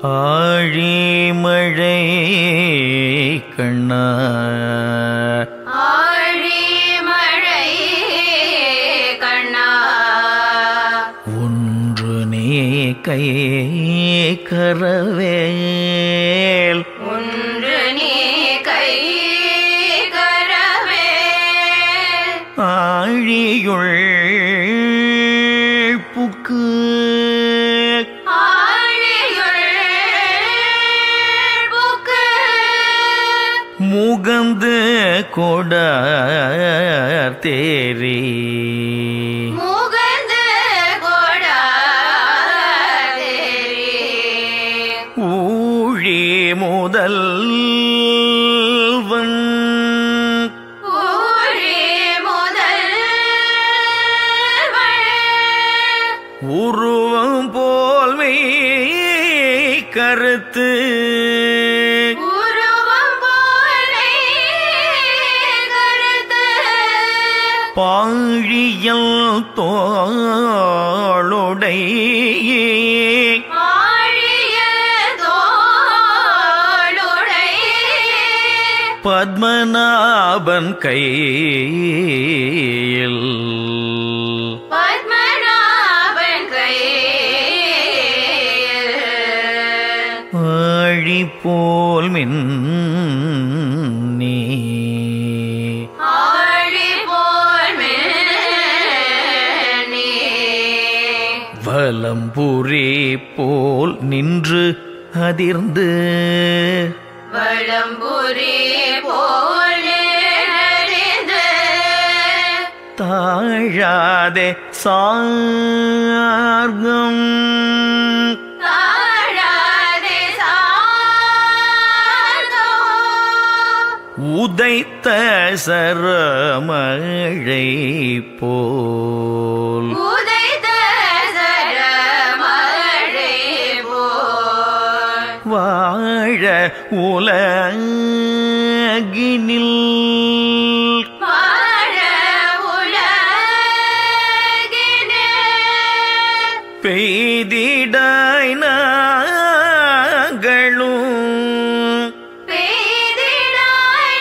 ஆழிமழை கண்ணா ஆழி மழை கண்ணா ஒன்று நீ கை கரவேல் ஒன்று நீ கை கரவே ஆழியுள் புக்கு ஆழியுள் புக்கு முகந்து கொட தேரி முகந்து கொடாதேரி ஊழி முதல்வன் ஊழி முதல்வன் உருவம் போல் மெய் கருத்து உருவம் போலே கருத்து பாழியல் தோளுடை ஆழிய தோளுடை பத்மநாபன் கையில் பத்மநாபன் கையில் ஆழி போல் மின்னி ஆழி போல் மேனி வலம்புரி போல் நின்று அதிர்ந்து வளம்புரி போல் நிறைந்து தாழாதே சார்கம் தாழாதே சார்ந்தோ உதைத்த சரமழை போல் உதைத்த சரமழை போல் வாழ உலகினில் வாழ உலகினில் பெய்திடாய் நாங்களும் பெய்திடாய்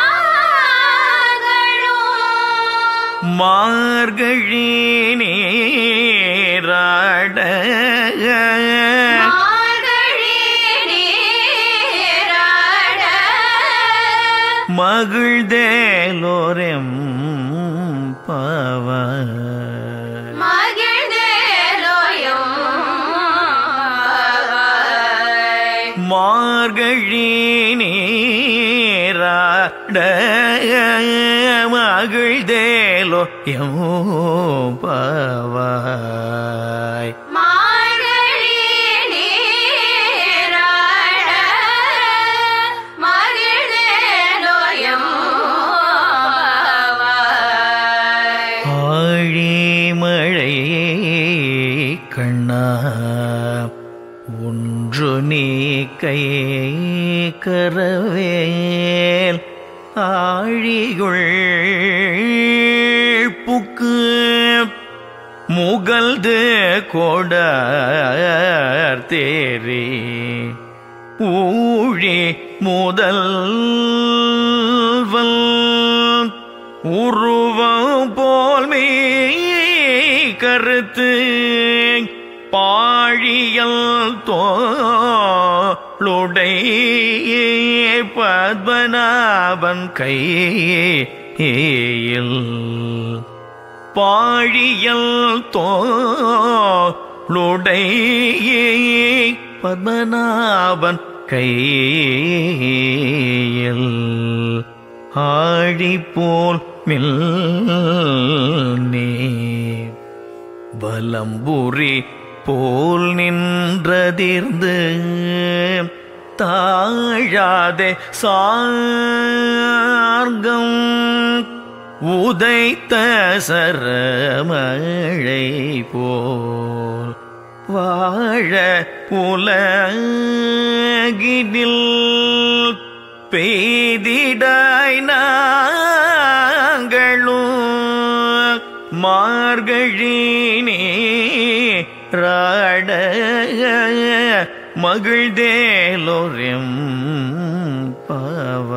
நாங்களும் மார்கழி நீராட மார்கழி நீராட மகிழ்ந்தேலோரெம் பாவ மகிழ்ந்தேலோயும் மார்கழி நீராட மகிழ்ந்தேலோ எமோ பாவாய் மார்கழி நீராட மகிழ்ந்தேலோயும் ஆழிமழை கண்ணா ஒன்று நீ கை கரவேல் ஆழிகுள் புக்கு முகல்து கொட தேரி ஊழி முதல்வல் உருவம் போல் மெய் கருத்து பாழியல் தோளுடை பத்மநாபன் கையில் பாழியல் தோளுடை பத்மநாபன் கையில் ஆழி போல் மில்னே வலம்புரி போல் நின்றதிர்ந்து தாழாதே சார்கம் உதைத்த சரமழை போல் வாழ உலகினில் பெய்திடாய் நாங்களும் மார்கழி நீராட மகிழ்ந்தேலோரெம் பாவாய்